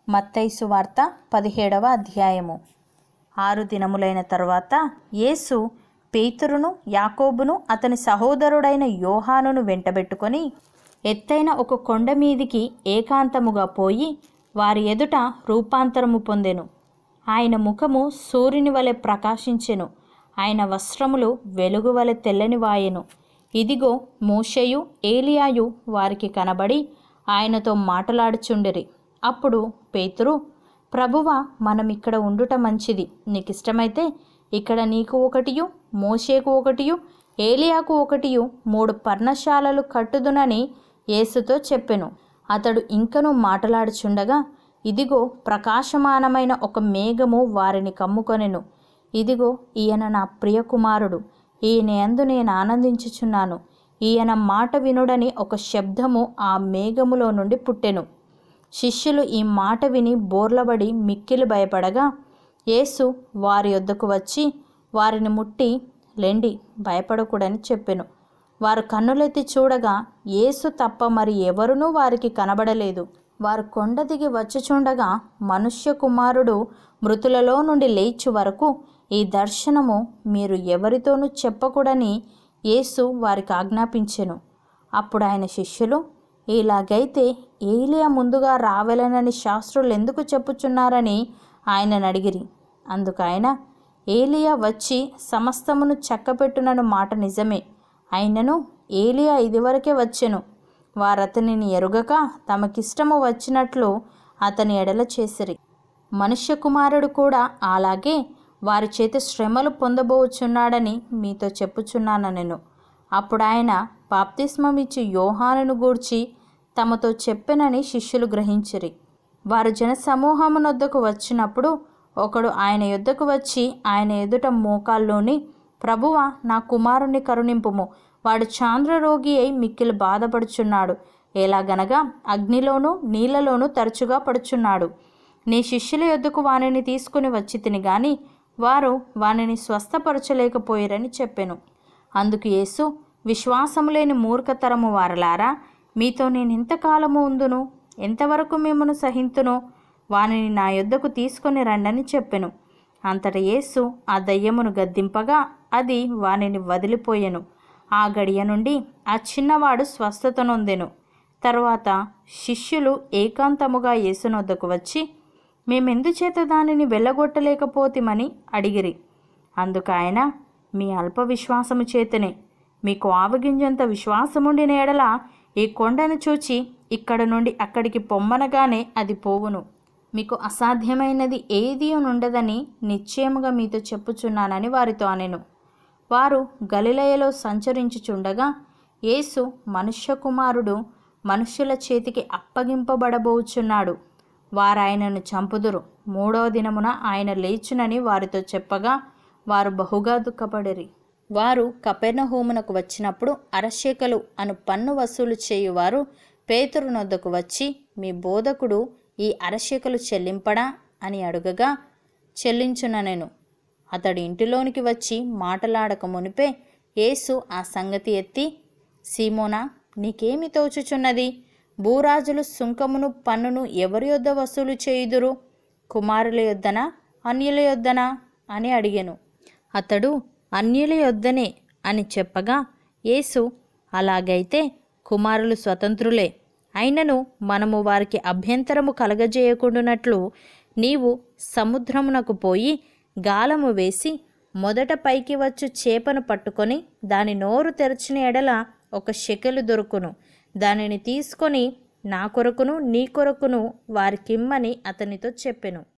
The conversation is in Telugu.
మత్తైసు వార్త పదిహేడవ అధ్యాయము ఆరు దినములైన తరువాత యేసు పేతురును యాకోబును అతని సహోదరుడైన యోహానును వెంటబెట్టుకొని ఎత్తైన ఒక కొండ మీదికి ఏకాంతముగా పోయి వారి ఎదుట రూపాంతరము పొందెను ఆయన ముఖము సూర్యుని వలె ప్రకాశించెను ఆయన వస్త్రములు వెలుగు వలె తెల్లని వాయెను ఇదిగో మోషేయు ఏలియాయు వారికి కనబడి ఆయనతో మాటలాడుచుండిరి అప్పుడు పేతురు ప్రభువ మనం ఇక్కడ ఉండుట మంచిది నీకు ఇష్టమైతే ఇక్కడ నీకు ఒకటియు మోషేకు ఒకటియు ఏలియాకు ఒకటియు మూడు పర్ణశాలలు కట్టుదునని యేసుతో చెప్పెను అతడు ఇంకను మాటలాడుచుండగా ఇదిగో ప్రకాశమానమైన ఒక మేఘము వారిని కమ్ముకొనెను ఇదిగో ఈయన నా ప్రియ కుమారుడు ఈయన యందు నేను ఆనందించుచున్నాను ఈయన మాట వినుడని ఒక శబ్దము ఆ మేఘములో నుండి పుట్టెను శిష్యులు ఈ మాట విని బోర్లబడి మిక్కిలి భయపడగా యేసు వారి యొద్దకు వచ్చి వారిని ముట్టి లెండి భయపడకూడని చెప్పెను వారు కన్నులెత్తి చూడగా యేసు తప్ప మరి ఎవరునూ వారికి కనబడలేదు వారు కొండ దిగి వచ్చుచుండగా మనుష్య కుమారుడు మృతులలో నుండి లేచు వరకు ఈ దర్శనము మీరు ఎవరితోనూ చెప్పకూడని యేసు వారికి ఆజ్ఞాపించెను అప్పుడు ఆయన శిష్యులు ఇలాగైతే ఏలియా ముందుగా రావలనని శాస్త్రులు ఎందుకు చెప్పుచున్నారని ఆయనను అడిగిరి అందుకు ఆయన ఏలియా వచ్చి సమస్తమును చక్కపెట్టునను మాట నిజమే అయినను ఏలియా ఇదివరకే వచ్చెను వారతనిని ఎరుగక తమకిష్టము వచ్చినట్లు అతని ఎడల చేసిరి మనుష్య కుమారుడు కూడా అలాగే వారి చేత శ్రమలు పొందబోచున్నాడని మీతో చెప్పుచున్నాను నేను అప్పుడు ఆయన బాప్తిస్మమిచ్చి యోహానును గూర్చి తమతో చెప్పెనని శిష్యులు గ్రహించిరి వారు జనసమూహమునొద్దకు వచ్చినప్పుడు ఒకడు ఆయన యొద్దకు వచ్చి ఆయన ఎదుట మోకాల్లోని ప్రభువ నా కుమారుని కరుణింపుము వాడు చాంద్రరోగి అయి మిక్కిలి బాధపడుచున్నాడు ఎలాగనగా అగ్నిలోనూ నీళ్లలోనూ తరచుగా పడుచున్నాడు నీ శిష్యుల యొద్దకు వానిని తీసుకుని వచ్చి తిని గాని వారు వానిని స్వస్థపరచలేకపోయారని చెప్పెను అందుకు యేసు విశ్వాసము లేని మూర్ఖతరము వారలారా మీతో నేను ఎంతకాలము ఉందును ఎంతవరకు మిమ్మను సహింతును వానిని నా యొద్దకు తీసుకొని రండని చెప్పెను అంతట యేసు ఆ దయ్యమును గద్దింపగా అది వానిని వదిలిపోయెను ఆ గడియ నుండి ఆ చిన్నవాడు స్వస్థత నొందెను తరువాత శిష్యులు ఏకాంతముగా యేసునొద్దకు వచ్చి మేమెందుచేత దానిని వెళ్ళగొట్టలేకపోతిమని అడిగిరి అందుకు ఆయన మీ అల్ప విశ్వాసము చేతనే మీకు ఆవగింజంత విశ్వాసముండిన ఎడల ఈ కొండను చూచి ఇక్కడ నుండి అక్కడికి పొమ్మనగానే అది పోవును మీకు అసాధ్యమైనది ఏదీ ఉండదని నిశ్చయముగా మీతో చెప్పుచున్నానని వారితో అనెను వారు గలిలయలో సంచరించుచుండగా యేసు మనుష్య కుమారుడు మనుష్యుల చేతికి అప్పగింపబడబోచున్నాడు వారాయనను చంపుదురు మూడవ దినమున ఆయన లేచునని వారితో చెప్పగా వారు బహుగా దుఃఖపడిరి వారు కపెర్ణహూమునకు వచ్చినప్పుడు అరశేకలు అను పన్ను వసూలు చేయువారు పేతురునొద్దకు వచ్చి మీ బోధకుడు ఈ అరశేకలు చెల్లింపడా అని అడుగగా చెల్లించుననెను అతడు ఇంటిలోనికి వచ్చి మాటలాడక మునిపే యేసు ఆ సంగతి ఎత్తి సీమోనా నీకేమి తోచుచున్నది భూరాజులు సుంకమును పన్నును ఎవరి యొద్ద వసూలు చేయుదురు కుమారుల యొద్దనా అన్యుల యొద్దనా అని అడిగెను అతడు అన్యుల యొద్దనే అని చెప్పగా యేసు అలాగైతే కుమారులు స్వతంత్రులే అయినను మనము వారికి అభ్యంతరము కలగజేయకుండానట్లు నీవు సముద్రమునకు పోయి గాలము వేసి మొదట పైకి వచ్చు చేపను పట్టుకొని దాని నోరు తెరచిన ఎడల ఒక షెకెలు దొరుకును దానిని తీసుకొని నా కొరకును నీ కొరకును వారికిమ్మని అతనితో చెప్పెను